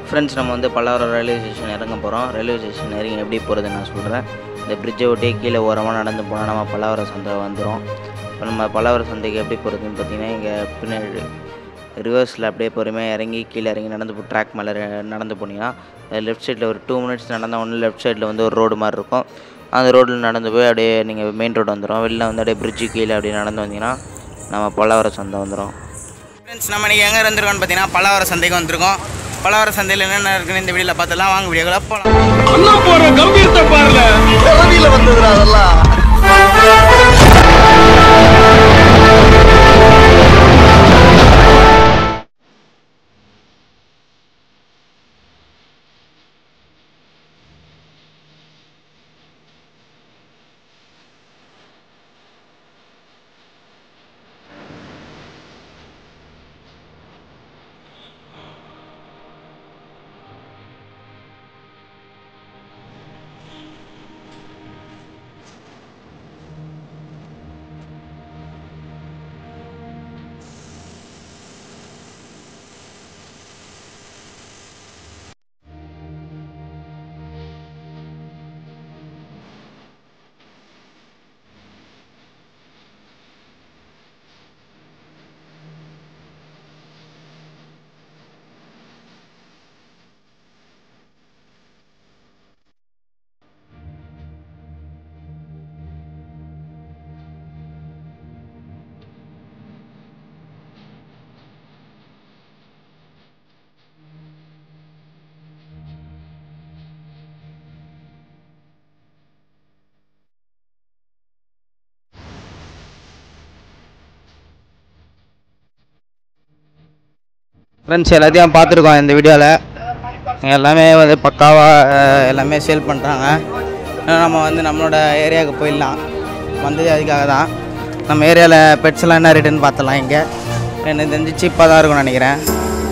friends நம்ம வந்து Pallavaram railway station இறங்க போகிறோம் ரயில்வே ஸ்டேஷன் இறங்கி எப்படி போகிறதுன்னு நான் சொல்கிறேன் இந்த பிரிட்ஜை ஒட்டி கீழே ஓரமாக நடந்து போனால் நம்ம பல்லாவரம் சந்தை வந்துடும் இப்போ நம்ம பல்லாவரம் சந்தைக்கு எப்படி போகிறதுன்னு பார்த்தீங்கன்னா இங்கே பின்னாடி ரிவர்ஸில் அப்படியே பொறுமையாக இறங்கி கீழே இறங்கி நடந்து போ ட்ராக் மேலே ரெ- நடந்து போனீங்கன்னா லெஃப்ட் சைடில் ஒரு டூ மினிட்ஸ் நடந்த ஒன்று லெஃப்ட் சைடில் வந்து ஒரு ரோடு மாதிரி இருக்கும் அந்த ரோட்டில் நடந்து போய் அப்படியே நீங்கள் மெயின் ரோடு வந்துடும் வெளில வந்து அப்படியே பிரிட்ஜு கீழே அப்படியே நடந்து வந்தீங்கன்னா நம்ம பல்லாவரம் சந்தை வந்துடும் ஃப்ரெண்ட்ஸ் நம்ம இன்றைக்கி எங்கே இருந்திருக்கோம்னு பார்த்தீங்கன்னா பல்லாவரம் சந்தைக்கு வந்திருக்கோம் பல்லாவரம் சந்தையில் என்னென்ன இருக்குன்னு இந்த வீடியோவில் பார்த்துலாம் வாங்க வீடியோக்குள்ள போகலாம் அண்ணன் போற கம்பீரத்தை பாருல பிறவியில வந்ததுடா அதெல்லாம் ஃப்ரெண்ட்ஸ் எல்லாத்தையும் பார்த்துருக்கோம் இந்த வீடியோவில் எல்லாமே வந்து பக்காவாக எல்லாமே சேல் பண்ணுறாங்க நம்ம வந்து நம்மளோட ஏரியாவுக்கு போயிடலாம் வந்தது அதுக்காக தான் நம்ம ஏரியாவில் பெட்ஸ் எல்லாம் என்ன ரேட்டுன்னு பார்த்தலாம் இங்கே எனக்கு தெரிஞ்சு சீப்பாக தான் இருக்கும்னு நினைக்கிறேன்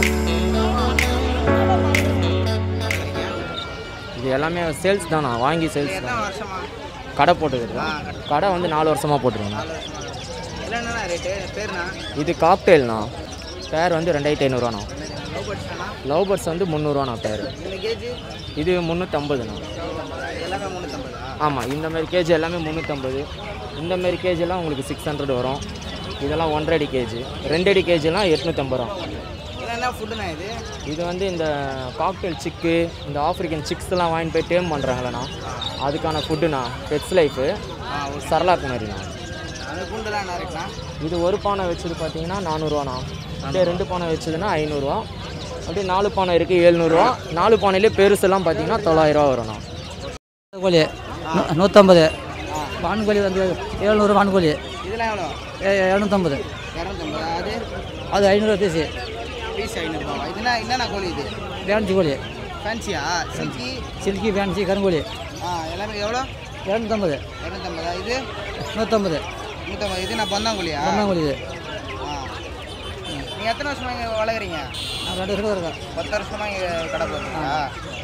இது எல்லாமே சேல்ஸ் தானா வாங்கி சேல்ஸ் தான் கடை போட்டுக்கிறது கடை வந்து நாலு வருஷமாக போட்டுருக்கோம் என்னென்ன ரேட்டு பேர்னா இது காக்டெயில்ண்ணா பேர் வந்து ரெண்டாயிரத்தி ஐநூறுவாண்ணா லவ் பேர்ட்ஸ் வந்து முந்நூறுவாண்ணா பேர் இந்த கேஜி இது முந்நூற்றம்பதுண்ணா எல்லாமே முந்நூற்றம்பதா ஆமாம் இந்த மாதிரி கேஜி எல்லாமே முந்நூற்றம்பது இந்த மாதிரி கேஜிலாம் உங்களுக்கு சிக்ஸ் ஹண்ட்ரட் வரும் இதெல்லாம் ஒன்றரை அடி கேஜி ரெண்டு அடி கேஜிலாம் எட்நூற்றம்பது ரூபா என்னென்ன ஃபுட்டுண்ணா இது இது வந்து இந்த காக்டெயில் சிக்கு இந்த ஆஃப்ரிக்கன் சிக்ஸ்லாம் வாங்கிட்டு போய் டேம் பண்ணுறாங்களேண்ணா அதுக்கான ஃபுட்டுண்ணா பெட்ஸ் லைஃபு சரளா குமரிண்ணா அந்த குண்டுலாம் என்ன ரேட்னா இது ஒரு பானை வச்சது பார்த்தீங்கன்னா நானூறுவாண்ணா அப்படியே ரெண்டு பானை வச்சதுன்னா ஐநூறுரூவா அப்படியே நாலு பானை இருக்குது எழுநூறுவா நாலு பானையிலே பெருசெல்லாம் பார்த்தீங்கன்னா தொள்ளாயிரரூவா வரும்ண்ணா கோழி நூ- நூற்றம்பது வான்கோழி வந்து ஏழ்நூறு வான்கோழி இதெல்லாம் எவ்வளோ ஏ- இரநூத்தம்பது இரநூத்தம்பதா அது அது ஐநூறு பீஸு பீஸ் ஐநூறுபா இதுனா என்னென்ன கோழி இது ஃபேன்சி கோழி ஃபேன்சியா சில்கி சில்கி ஃபேன்சி கருங்கோழி ஆ எல்லாமே எவ்வளோ இரநூத்தம்பது இரநூத்தம்பதா இது நூற்றம்பது நூற்றம்பது இது நான் பந்தாங்குழியா பன்னாங்கோழி இது ஆ நீங்கள் எத்தனை வருஷமா இங்கே வளர்க்குறீங்க நான் ரெண்டு வருஷம் இருக்கேன் பத்து வருஷமா இங்கே கடை போடுறீங்களா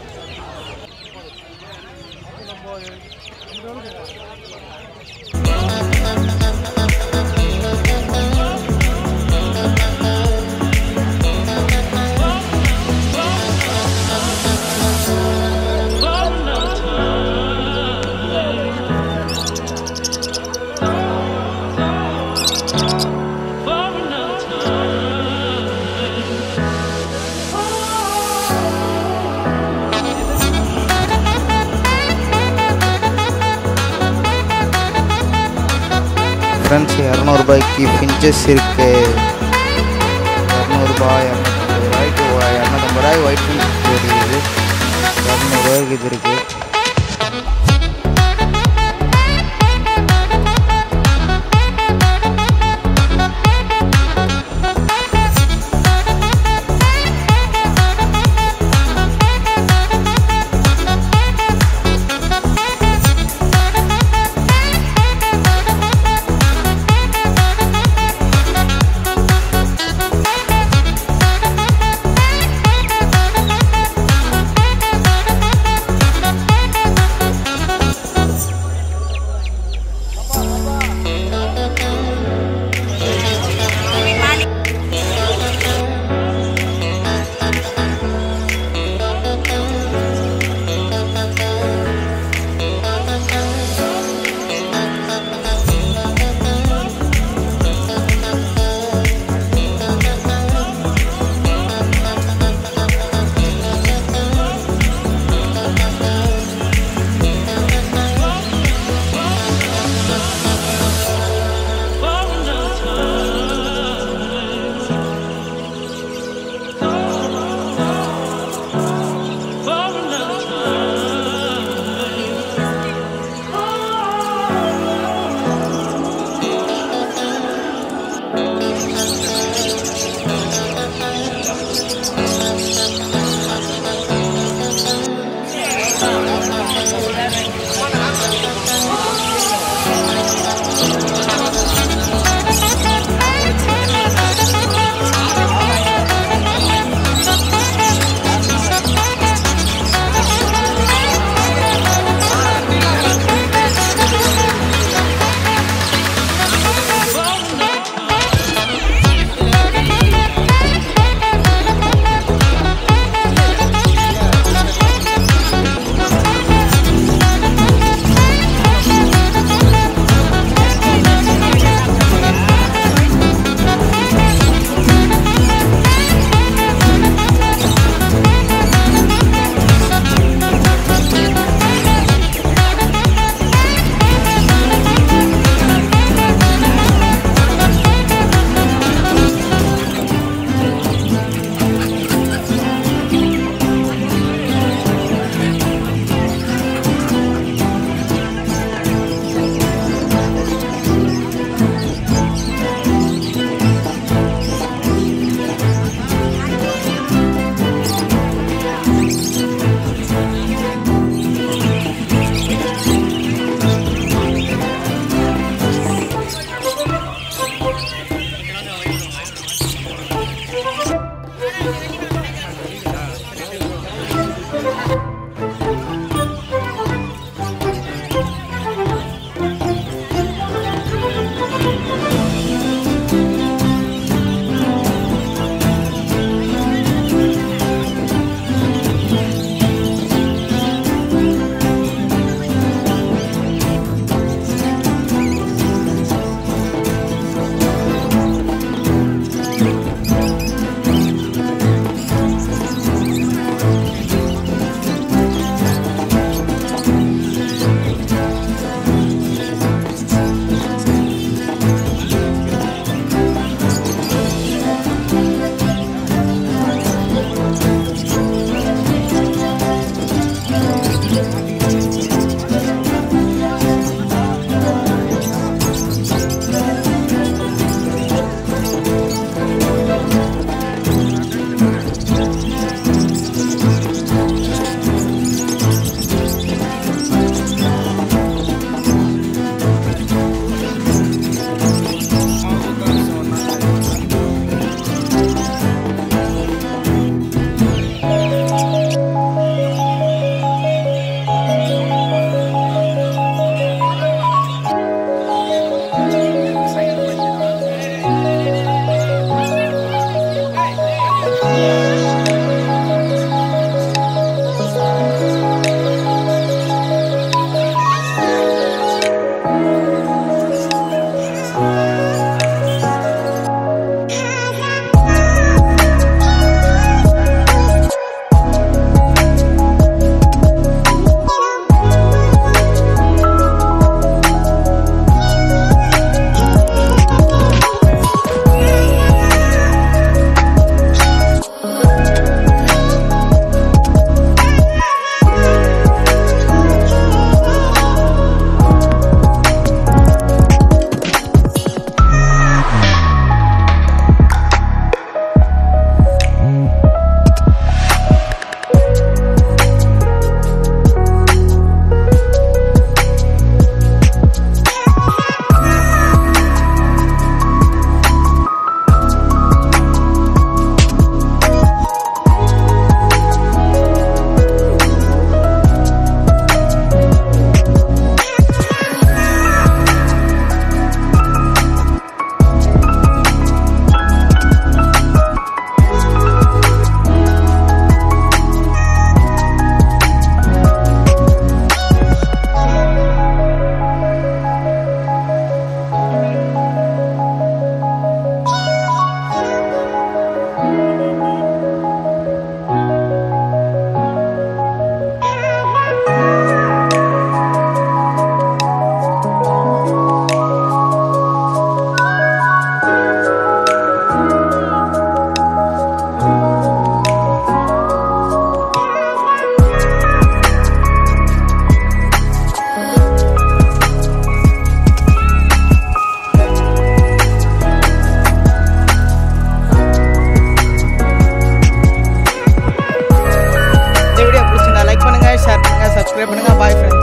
ஃப்ரெண்ட்ஸ் இரநூறுபாய்க்கு ஃபின்ச்சஸ் இருக்கு இரநூறுபா இரநூத்தம்பது ரூபாய்க்கு ஒ- இரநூத்தம்பது ரூபாய் ஒயிட் ஃபின்ச் இருக்குது இரநூறுபாய்க்கு இது இருக்குது